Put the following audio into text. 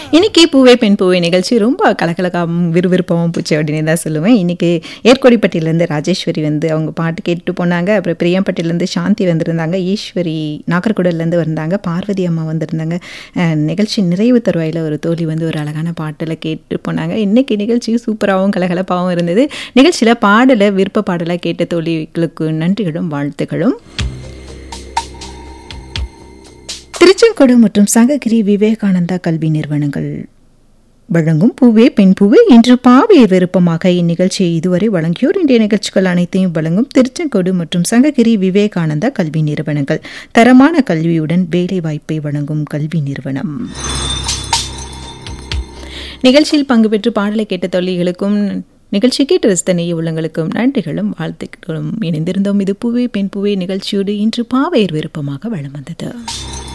இன்னைக்கு பூவே பெண் பூவே நிகழ்ச்சி ரொம்ப கலக்கலக்காகவும் விறுவிறுப்பாகவும் போச்சு அப்படின்னு தான் சொல்லுவேன் இன்னைக்கு ஏற்கொடிப்பட்டியிலேருந்து ராஜேஸ்வரி வந்து அவங்க பாட்டு கேட்டுட்டு போனாங்க அப்புறம் பிரியம்பட்டியிலேருந்து சாந்தி வந்திருந்தாங்க ஈஸ்வரி நாகர்கோடல்லேருந்து வந்தாங்க பார்வதி அம்மா வந்திருந்தாங்க அஹ், நிகழ்ச்சி நிறைவு தருவாயில் ஒரு தோழி வந்து ஒரு அழகான பாட்டில் கேட்டு போனாங்க இன்னைக்கு நிகழ்ச்சி சூப்பராகவும் கலகலப்பாகவும் இருந்தது நிகழ்ச்சியில் பாடலை விருப்ப பாடலை கேட்ட தோழிகளுக்கு நன்றிகளும் வாழ்த்துக்களும் திருச்செங்கோடு மற்றும் சங்ககிரி விவேகானந்தா கல்வி நிறுவனங்கள் வழங்கும் பூவே பெண் பூவே இன்று பாவையை விருப்பமாக இந்நிகழ்ச்சியை இதுவரை வழங்கியோர் இன்றைய நிகழ்ச்சிகள் அனைத்தையும் வழங்கும் திருச்செங்கோடு மற்றும் சங்ககிரி விவேகானந்தா கல்வி நிறுவனங்கள் தரமான கல்வியுடன் வேலை வாய்ப்பை வழங்கும் கல்வி நிறுவனம் நிகழ்ச்சியில் பங்கு பெற்று பாடலை கேட்ட தொழில்களுக்கும் நிகழ்ச்சி கேட்டு ரசித்த நெய்ய உள்ளங்களுக்கும் நன்றிகளும் வாழ்த்துக்களும் இணைந்திருந்தோம் இது பூவே பெண் பூவே நிகழ்ச்சியோடு இன்று பாவையர் விருப்பமாக வளம் வந்தது